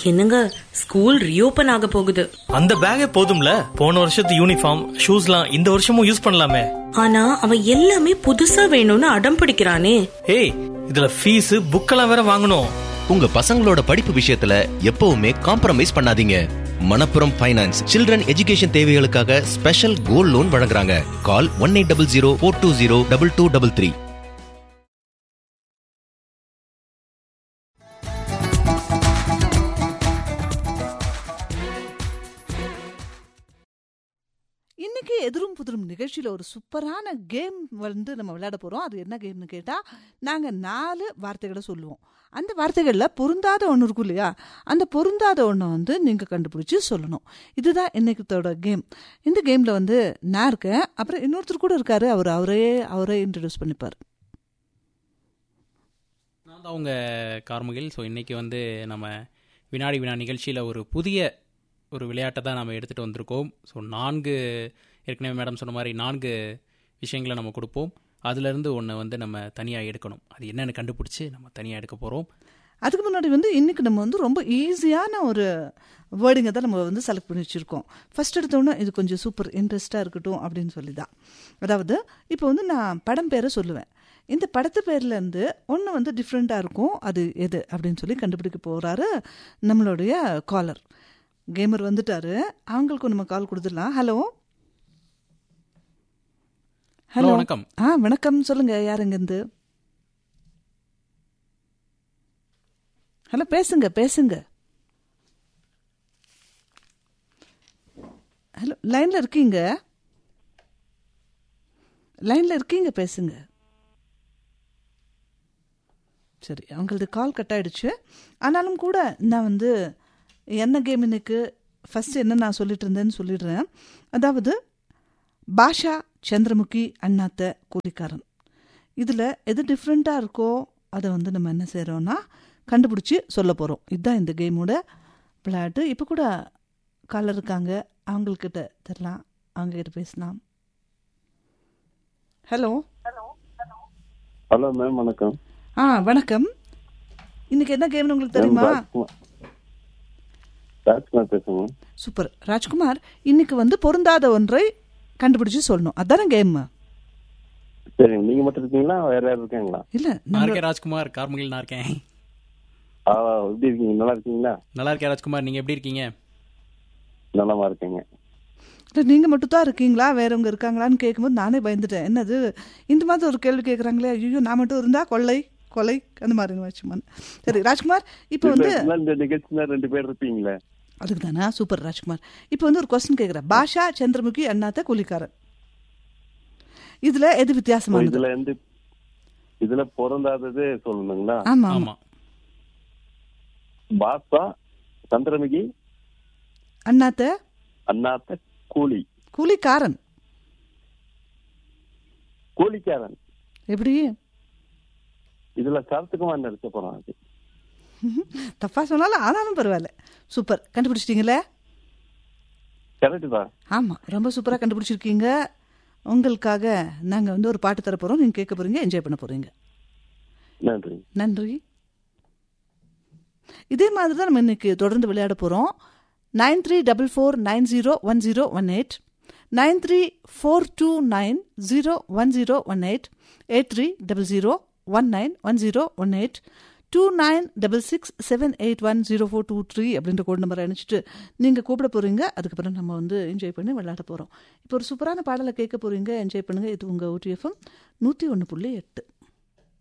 என்னங்க school reopen ஆக போகுது அந்த பேக்கே போதும்ல போன வருஷத்து யூனிஃபார்ம் ஷூஸ்லாம் இந்த வருஷமும் யூஸ் பண்ணலாமே ஆனா அவன் எல்லாமே புதுசா வேணும்னு அடம் பிடிக்கிறானே ஏய் இதுல ஃபீஸ் புக்கெல்லாம் வேற வாங்கணும் உங்க பசங்களோட படிப்பு விஷயத்துல எப்பவுமே காம்ப்ரமைஸ் பண்ணாதீங்க மணப்புரம் ஃபைனான்ஸ் சில்ட்ரன் எஜுகேஷன் தேவைகளுக்காக ஸ்பெஷல் கோல்ட் லோன் வழங்குறாங்க call one eight double zero four two zero double two double three இன்னைக்கு எதிரும் புதிரும் நிகழ்ச்சியில் ஒரு சூப்பரான கேம் வந்து நம்ம விளையாட போகிறோம் அது என்ன கேம்னு கேட்டால் நாங்கள் நாலு வார்த்தைகளை சொல்லுவோம் அந்த வார்த்தைகளில் பொருந்தாத ஒன்று இருக்கும் இல்லையா அந்த பொருந்தாத ஒன்றை வந்து நீங்கள் கண்டுபிடிச்சி சொல்லணும் இதுதான் இன்னைக்கத்தோட கேம் இந்த கேமில் வந்து நான் இருக்கேன் அப்புறம் இன்னொருத்தர் கூட இருக்காரு அவர் அவரே அவரே இன்ட்ரடியூஸ் பண்ணிப்பார் நான் தான் உங்கள் கார்முகில் ஸோ இன்றைக்கி வந்து நம்ம வினாடி வினா நிகழ்ச்சியில் ஒரு புதிய ஒரு விளையாட்டை தான் நம்ம எடுத்துகிட்டு வந்திருக்கோம் ஸோ நான்கு ஏற்கனவே மேடம் சொன்ன மாதிரி நான்கு விஷயங்களை நம்ம கொடுப்போம் அதுலேருந்து ஒன்று வந்து நம்ம தனியாக எடுக்கணும் அது என்னென்னு கண்டுபிடிச்சி நம்ம தனியாக எடுக்க போகிறோம் அதுக்கு முன்னாடி வந்து இன்னைக்கு நம்ம வந்து ரொம்ப ஈஸியான ஒரு வேர்டிங்கை தான் நம்ம வந்து செலக்ட் பண்ணி வச்சுருக்கோம் ஃபர்ஸ்ட் எடுத்தோன்னே இது கொஞ்சம் சூப்பர் இன்ட்ரெஸ்ட்டாக இருக்கட்டும் அப்படின்னு சொல்லி தான் அதாவது இப்போ வந்து நான் படம் பேரை சொல்லுவேன் இந்த படத்து பேர்லேருந்து ஒன்று வந்து டிஃப்ரெண்ட்டாக இருக்கும் அது எது அப்படின்னு சொல்லி கண்டுபிடிக்க போகிறாரு நம்மளுடைய காலர் கேமர் வந்துட்டாரு அவங்களுக்கும் நம்ம கால் கொடுத்துடலாம் ஹலோ ஹலோ வணக்கம் ஆ வணக்கம் சொல்லுங்க யார் இருந்து ஹலோ பேசுங்க பேசுங்க ஹலோ லைன்ல இருக்கீங்க லைன்ல இருக்கீங்க பேசுங்க சரி அவங்களது கால் கட் ஆயிடுச்சு ஆனாலும் கூட நான் வந்து என்ன கேம் இன்னைக்கு ஃபர்ஸ்ட் என்ன நான் சொல்லிட்டு இருந்தேன்னு சொல்லிடுறேன் அதாவது பாஷா சந்திரமுகி அண்ணாத்த கூலிக்காரன் இதில் எது டிஃப்ரெண்ட்டாக இருக்கோ அதை வந்து நம்ம என்ன செய்கிறோன்னா கண்டுபிடிச்சி சொல்ல போகிறோம் இதுதான் இந்த கேமோட விளையாட்டு இப்போ கூட காலர் இருக்காங்க அவங்கக்கிட்ட தரலாம் அவங்கக்கிட்ட பேசலாம் ஹலோ ஹலோ மேம் வணக்கம் ஆ வணக்கம் இன்னைக்கு என்ன கேம்னு உங்களுக்கு தெரியுமா ராஜ்குமார் ராஜ்குமார் பேசுங்க சூப்பர் ராஜ்குமார் இன்னைக்கு வந்து பொருந்தாத ஒன்றை கண்டுபிடிச்சு சொல்லணும் அதான கேம் சரி நீங்க மட்டும் இருக்கீங்களா வேற யாரும் இருக்காங்களா இல்ல நான் நம்ம இருக்கேன் ராஜ்குமார் கார்முகில் நான் இருக்கேன் ஆ எப்படி இருக்கீங்க நல்லா இருக்கீங்களா நல்லா இருக்கேன் ராஜ்குமார் நீங்கள் எப்படி இருக்கீங்க நலமா இருக்கீங்க இல்ல, நீங்க மட்டும் தான் இருக்கீங்களா வேறவங்க இருக்காங்களான்னு கேட்கும்போது நானே பயந்துட்டேன் என்னது இந்த மாதிரி ஒரு கேள்வி கேட்குறாங்களே ஐயோ நான் மட்டும் இருந்தா கொள்ளை கொலை அந்த மாதிரி வச்சுமான் சரி ராஜ்குமார் இப்போ வந்து இல்ல, இந்த நிகழ்ச்சியில ரெண்டு பேர் இருப்பீங்களே அதுக்கு தானே சூப்பர் ராஜ்குமார் இப்போ வந்து ஒரு கொஸ்டின் கேட்குறேன் பாஷா சந்திரமுகி அண்ணாத்த கூலிக்காரன் இதுல எது ஓ, வித்தியாசமானது இதுல இருந்து இதுல பிறந்தாதது சொல்லணுங்களா ஆமா ஆமா ஆமாம் பாசா சந்திரமுகி அண்ணாத்த அண்ணாத்த கூலி கூலிக்காரன் கூலிக்காரன் எப்படி இதுல சரத்துக்குமார் நடிச்ச படம் அது தப்பா சொன்னாலும் ஆனாலும் பரவாயில்ல சூப்பர் கண்டுபிடிச்சிட்டீங்களே கரெக்ட் தான் ஆமா ரொம்ப சூப்பரா கண்டுபிடிச்சிருக்கீங்க உங்களுக்காக நாங்க வந்து ஒரு பாட்டு தர போறோம் நீங்க கேட்க போறீங்க என்ஜாய் பண்ண போறீங்க நன்றி நன்றி இதே மாதிரி தான் நம்ம இன்னைக்கு தொடர்ந்து விளையாட போகிறோம் nine three double four nine zero one zero one eight nine three four two nine zero one zero one eight eight three double zero one nine one zero one eight two nine double six seven eight one zero four two three அப்படின்ற code நம்பரை அனுப்பிச்சிட்டு நீங்கள் கூப்பிட போகிறீங்க அதுக்கப்புறம் நம்ம வந்து enjoy பண்ணி விளையாட போகிறோம் இப்போ ஒரு சூப்பரான பாடலை கேட்க போகிறீங்க என்ஜாய் பண்ணுங்கள் இது உங்கள் ஓடிஎஃப்எம் நூற்றி ஒன்று புள்ளி எட்டு